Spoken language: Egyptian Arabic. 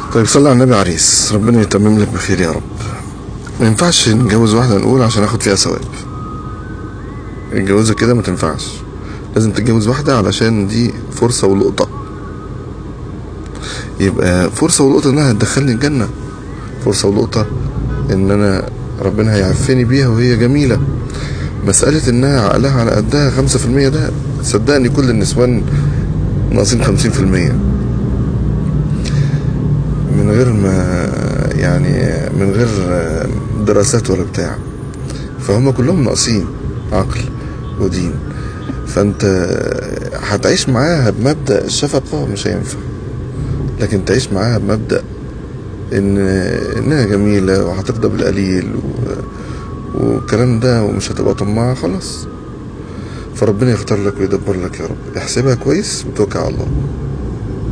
طيب صلي على النبي عريس ربنا يتمم لك بخير يا رب ما ينفعش نتجوز واحدة نقول عشان اخد فيها ثواب الجوازة كده ما تنفعش لازم تتجوز واحدة علشان دي فرصة ولقطة يبقى فرصة ولقطة انها تدخلني الجنة فرصة ولقطة ان انا ربنا هيعفني بيها وهي جميلة مسألة انها عقلها على قدها خمسة في المية ده صدقني كل النسوان ناقصين خمسين في المية من غير ما يعني من غير دراسات ولا بتاع فهم كلهم ناقصين عقل ودين فانت هتعيش معاها بمبدأ الشفقة مش هينفع لكن تعيش معاها بمبدأ ان انها جميلة وهترضى بالقليل و... والكلام ده ومش هتبقى طماعة خلاص فربنا يختار لك ويدبر لك يا رب احسبها كويس وتوكل على الله